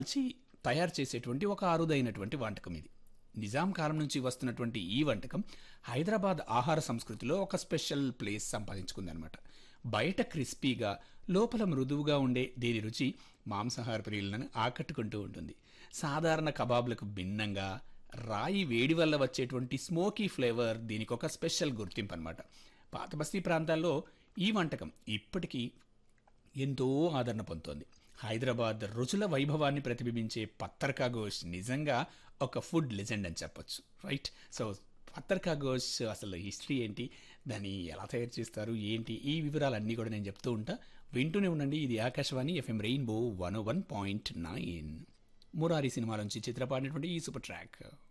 నుంచి తయారు చేసేటువంటి ఒక అరుదైనటువంటి వంటకం ఇది నిజాం కాలం నుంచి వస్తున్నటువంటి ఈ వంటకం హైదరాబాద్ ఆహార సంస్కృతిలో ఒక స్పెషల్ ప్లేస్ సంపాదించుకుందనమాట బయట క్రిస్పీగా లోపల మృదువుగా ఉండే దీని రుచి మాంసాహార ప్రియులను ఆకట్టుకుంటూ ఉంటుంది సాధారణ కబాబ్లకు భిన్నంగా రాయి వేడి వల్ల వచ్చేటువంటి స్మోకీ ఫ్లేవర్ దీనికి ఒక స్పెషల్ గుర్తింపు అనమాట పాత బస్తీ ప్రాంతాల్లో ఈ వంటకం ఇప్పటికీ ఎంతో ఆదరణ పొందుతోంది హైదరాబాద్ రుచుల వైభవాన్ని ప్రతిబింబించే పత్తర్కా గోష్ నిజంగా ఒక ఫుడ్ లెజెండ్ అని చెప్పొచ్చు రైట్ సో పత్తర్కా గోష్ అసలు హిస్టరీ ఏంటి దాన్ని ఎలా తయారు చేస్తారు ఏంటి ఈ వివరాలన్నీ కూడా నేను చెప్తూ ఉంటా వింటూనే ఉండండి ఇది Akashvani FM rainbow one one point nine Murari సినిమాలోంచి చిత్రపాడినటువంటి ఈ సూపర్ ట్రాక్